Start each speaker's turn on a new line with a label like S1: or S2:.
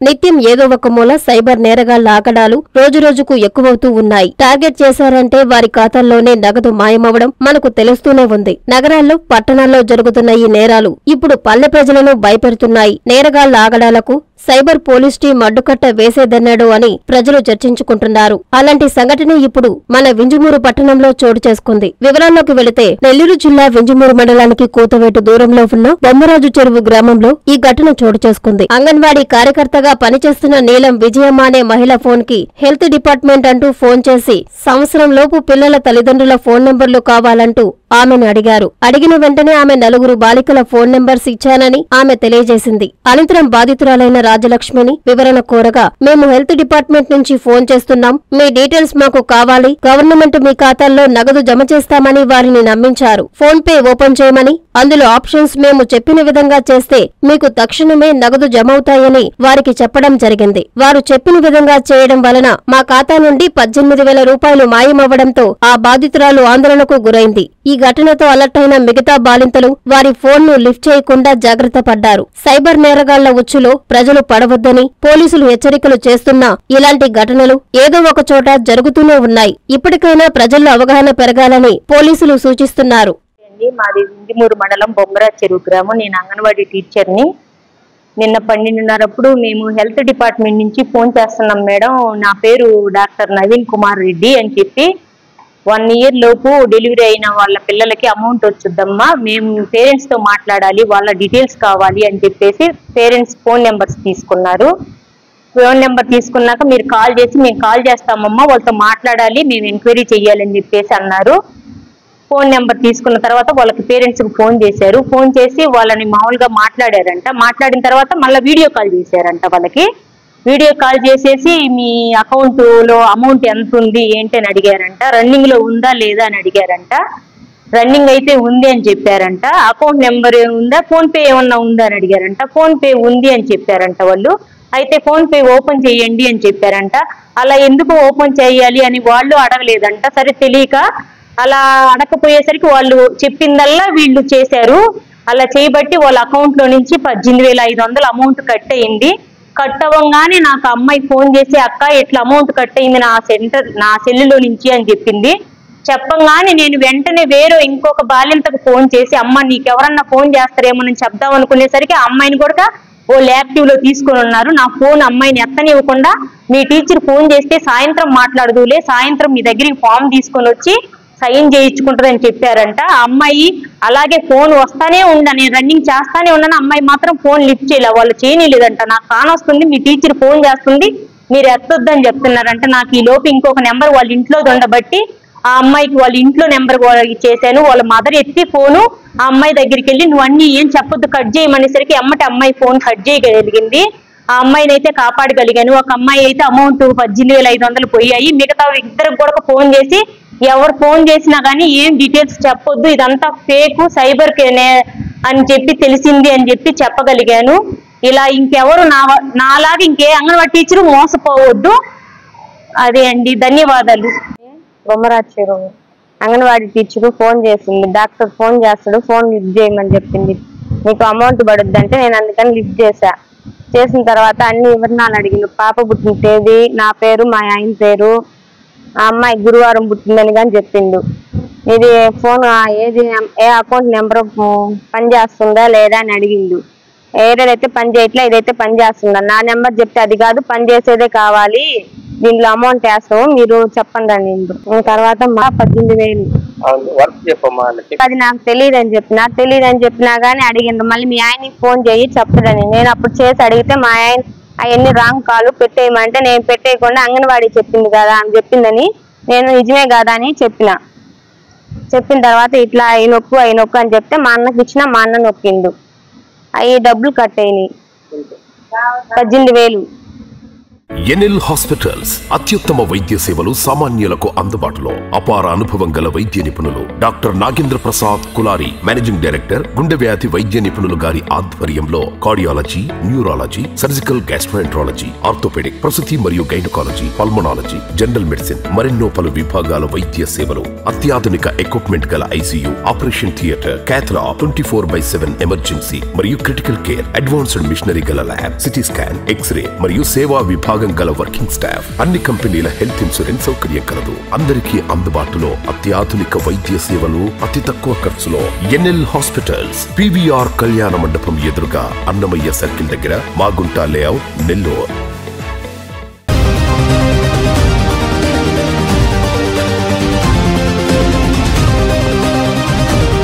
S1: నిత్యం ఏదో ఒక మూల సైబర్ నేరగాళ్ల ఆగడాలు రోజురోజుకు ఎక్కువవుతూ ఉన్నాయి టార్గెట్ చేశారంటే వారి ఖాతాల్లోనే నగదు మాయమవడం మనకు తెలుస్తూనే ఉంది నగరాల్లో పట్టణాల్లో జరుగుతున్న ఈ నేరాలు ఇప్పుడు పల్లె ప్రజలను భయపెడుతున్నాయి నేరగాళ్ల ఆగడాలకు సైబర్ పోలీస్ టీం అడ్డుకట్ట వేసేదన్నాడు అని ప్రజలు చర్చించుకుంటున్నారు అలాంటి సంఘటన ఇప్పుడు మన వింజమూరు పట్టణంలో చోటు చేసుకుంది వివరాల్లోకి వెళితే నెల్లూరు జిల్లా వింజమూరు మండలానికి కూతవేటు దూరంలో ఉన్న బొమ్మరాజు చెరువు గ్రామంలో ఈ ఘటన చోటు చేసుకుంది అంగన్వాడీ కార్యకర్తగా పనిచేస్తున్న నీలం విజయమ్మ అనే మహిళ ఫోన్ కి హెల్త్ డిపార్ట్మెంట్ అంటూ ఫోన్ చేసి సంవత్సరం లోపు పిల్లల తల్లిదండ్రుల ఫోన్ నెంబర్లు కావాలంటూ ఆమెను అడిగారు అడిగిన వెంటనే ఆమె నలుగురు బాలికల ఫోన్ నెంబర్స్ ఇచ్చానని ఆమె తెలియజేసింది అనంతరం బాధితురాలైన రాజలక్ష్మిని వివరణ కోరగా మేము హెల్త్ డిపార్ట్మెంట్ నుంచి ఫోన్ చేస్తున్నాం మీ డీటెయిల్స్ మాకు కావాలి గవర్నమెంట్ మీ ఖాతాల్లో నగదు జమ చేస్తామని వారిని నమ్మించారు ఫోన్ పే ఓపెన్ చేయమని అందులో ఆప్షన్స్ మేము చెప్పిన విధంగా చేస్తే మీకు తక్షణమే నగదు జమవుతాయని వారికి చెప్పడం జరిగింది వారు చెప్పిన విధంగా చేయడం వలన మా ఖాతా నుండి పద్దెనిమిది వేల రూపాయలు మాయమవ్వడంతో ఆ బాధితురాలు ఆందోళనకు గురైంది ఈ ఘటనతో అలర్ట్ అయిన మిగతా బాలింతలు వారి ఫోన్ ను లిఫ్ట్ చేయకుండా జాగ్రత్త పడ్డారు సైబర్ నేరగాళ్ల ఉచ్చులో ప్రజలు పడవద్దని పోలీసులు హెచ్చరికలు చేస్తున్నా ఇలాంటి ఘటనలు ఏదో ఒక చోట జరుగుతూనే ఉన్నాయి ఇప్పటికైనా ప్రజల్లో అవగాహన పెరగాలని పోలీసులు సూచిస్తున్నారు
S2: అండి మాది వింజమూరు మండలం బొమ్మరా చెరువు గ్రామం నేను అంగన్వాడీ టీచర్ని నిన్న పన్నెండున్నరప్పుడు మేము హెల్త్ డిపార్ట్మెంట్ నుంచి ఫోన్ చేస్తున్నాం మేడం నా పేరు డాక్టర్ నవీన్ కుమార్ రెడ్డి అని చెప్పి వన్ ఇయర్ లోపు డెలివరీ అయిన వాళ్ళ పిల్లలకి అమౌంట్ వచ్చుద్దమ్మా మేము పేరెంట్స్ తో మాట్లాడాలి వాళ్ళ డీటెయిల్స్ కావాలి అని చెప్పేసి పేరెంట్స్ ఫోన్ నెంబర్స్ తీసుకున్నారు ఫోన్ నెంబర్ తీసుకున్నాక మీరు కాల్ చేసి మేము కాల్ చేస్తామమ్మా వాళ్ళతో మాట్లాడాలి మేము ఎంక్వైరీ చెయ్యాలని చెప్పేసి అన్నారు ఫోన్ నెంబర్ తీసుకున్న తర్వాత వాళ్ళకి పేరెంట్స్ కి ఫోన్ చేశారు ఫోన్ చేసి వాళ్ళని మామూలుగా మాట్లాడారంట మాట్లాడిన తర్వాత మళ్ళీ వీడియో కాల్ చేశారంట వాళ్ళకి వీడియో కాల్ చేసేసి మీ అకౌంట్ లో అమౌంట్ ఎంత ఉంది ఏంటి అని అడిగారంట రన్నింగ్ లో ఉందా లేదా అని అడిగారంట రన్నింగ్ అయితే ఉంది అని చెప్పారంట అకౌంట్ నెంబర్ ఉందా ఫోన్ పే ఏమన్నా ఉందా అని అడిగారంట ఫోన్ పే ఉంది అని చెప్పారంట వాళ్ళు అయితే ఫోన్ పే ఓపెన్ చేయండి అని చెప్పారంట అలా ఎందుకు ఓపెన్ చేయాలి అని వాళ్ళు అడగలేదంట సరే తెలియక అలా అడగపోయేసరికి వాళ్ళు చెప్పిందల్లా వీళ్ళు చేశారు అలా చేయబట్టి వాళ్ళ అకౌంట్ లో నుంచి పద్దెనిమిది వేల ఐదు వందలు అమౌంట్ కట్ అయింది కట్ అవ్వగానే నాకు అమ్మాయి ఫోన్ చేసి అక్క ఇట్లా అమౌంట్ కట్ అయింది నా సెంటర్ నా సెల్లులో నుంచి అని చెప్పింది చెప్పంగానే నేను వెంటనే వేరే ఇంకొక బాలింతకు ఫోన్ చేసి అమ్మ నీకెవరన్నా ఫోన్ చేస్తారేమోనని చెప్దాం అనుకునేసరికి ఆ అమ్మాయిని కూడా వాళ్ళు యాక్టివ్ లో తీసుకొని ఉన్నారు నా ఫోన్ అమ్మాయిని ఎత్తనివ్వకుండా మీ టీచర్ ఫోన్ చేస్తే సాయంత్రం మాట్లాడదులే సాయంత్రం మీ దగ్గరికి ఫామ్ తీసుకొని వచ్చి సైన్ చేయించుకుంటుందని చెప్పారంట ఆ అమ్మాయి అలాగే ఫోన్ వస్తానే ఉండ నేను రన్నింగ్ చేస్తానే ఉన్నాను అమ్మాయి మాత్రం ఫోన్ లిఫ్ట్ చేయలే వాళ్ళు చేయలేదంట నాకు కానొస్తుంది మీ టీచర్ ఫోన్ చేస్తుంది మీరు ఎత్తొద్దని చెప్తున్నారంట నాకు ఈ లోపు ఇంకొక నెంబర్ వాళ్ళ ఇంట్లో ఉండబట్టి ఆ అమ్మాయికి వాళ్ళ ఇంట్లో నెంబర్ చేశాను వాళ్ళ మదర్ ఎత్తి ఫోను ఆ అమ్మాయి దగ్గరికి వెళ్ళి నువ్వు అన్ని ఏం చెప్పొద్దు కట్ చేయమనేసరికి అమ్మటి అమ్మాయి ఫోన్ కట్ చేయగలిగింది ఆ అమ్మాయిని అయితే కాపాడగలిగాను ఒక అమ్మాయి అయితే అమౌంట్ పద్దెనిమిది వేల ఐదు వందలు పోయాయి మిగతా ఇద్దరికి కూడా ఫోన్ చేసి ఎవరు ఫోన్ చేసినా కానీ ఏం డీటెయిల్స్ చెప్పొద్దు ఇదంతా ఫేక్ సైబర్ అని చెప్పి తెలిసింది అని చెప్పి చెప్పగలిగాను ఇలా ఇంకెవరు నా నాలాగా ఇంకే అంగన్వాడీ టీచరు మోసపోవద్దు అదే అండి ధన్యవాదాలు బొమ్మరాజు చెరువు అంగన్వాడీ టీచర్ ఫోన్ చేసింది డాక్టర్ ఫోన్ చేస్తాడు ఫోన్ లిఫ్ట్ చేయమని చెప్పింది నీకు అమౌంట్ పడుద్ది అంటే నేను అందుకని లిఫ్ట్ చేశా చేసిన తర్వాత అన్ని వివరణాలు అడిగింది పాప పుట్టిన తేదీ నా పేరు మా ఆయన పేరు ఆ అమ్మాయి గురువారం పుట్టిందని కానీ చెప్పిండు ఇది ఫోన్ ఆ ఏది ఏ అకౌంట్ నెంబర్ పని చేస్తుందా లేదా అని అడిగిండు ఏదైతే పని చేయట్లే ఇదైతే పని చేస్తుందా నా నెంబర్ చెప్తే అది కాదు పని చేసేదే కావాలి దీంట్లో అమౌంట్ వేస్తాము మీరు చెప్పండి అని తర్వాత మా పద్దెనిమిది వేలు
S3: అవును వర్క్ చెప్పమ్మా అని చెప్పి
S2: అది నాకు తెలియదు అని చెప్పిన తెలియదు అని చెప్పినా గానీ అడిగిండు మళ్ళీ మీ ఆయనకి ఫోన్ చేయి చెప్తాడని నేను అప్పుడు చేసి అడిగితే మా ఆయన అవన్నీ రాంగ్ కాలు పెట్టేయమంటే నేను పెట్టేయకుండా అంగన్వాడీ చెప్పింది కదా అని చెప్పిందని నేను నిజమే కదా అని చెప్పిన చెప్పిన తర్వాత ఇట్లా అయి నొక్కు అయి నొక్కు అని చెప్తే మా అన్నకి ఇచ్చిన మా అన్న నొక్కిండు అవి డబ్బులు కట్ అయినాయి పద్దెనిమిది వేలు
S4: ఎన్ఎల్ హాస్పిటల్స్ అత్యుత్తమ వైద్య సేవలు సామాన్యులకు అందుబాటులో అపార అనుభవం గల వైద్య నిపుణులు doctor Nagendra Prasad Kulari managing director గుండె వ్యాధి వైద్య నిపుణులు గారి ఆధ్వర్యంలో cardiology neurology surgical gastroenterology orthopaedic ప్రసూతి మరియు గైనకాలజీ పల్మనాలజీ జనరల్ మెడిసిన్ మరెన్నో పలు విభాగాల వైద్య సేవలు అత్యాధునిక ఎక్విప్మెంట్ గల ICU operation theatre cath lab twenty four by seven emergency మరియు క్రిటికల్ కేర్ అడ్వాన్స్డ్ మిషనరీ గల ల్యాబ్ సిటీ స్కాన్ ఎక్స్రే మరియు సేవా విభాగం గల వర్కింగ్ స్టాఫ్ అన్ని కంపెనీల హెల్త్ ఇన్సూరెన్స్ సౌకర్యం కలదు అందరికీ అందుబాటులో అత్యాధునిక వైద్య సేవలు అతి తక్కువ ఖర్చులో ఎన్ఎల్ హాస్పిటల్స్ పివిఆర్ కళ్యాణ మండపం ఎదురుగా అన్నమయ్య సర్కిల్ దగ్గర మాగుంట లేఅవుట్ నెల్లూరు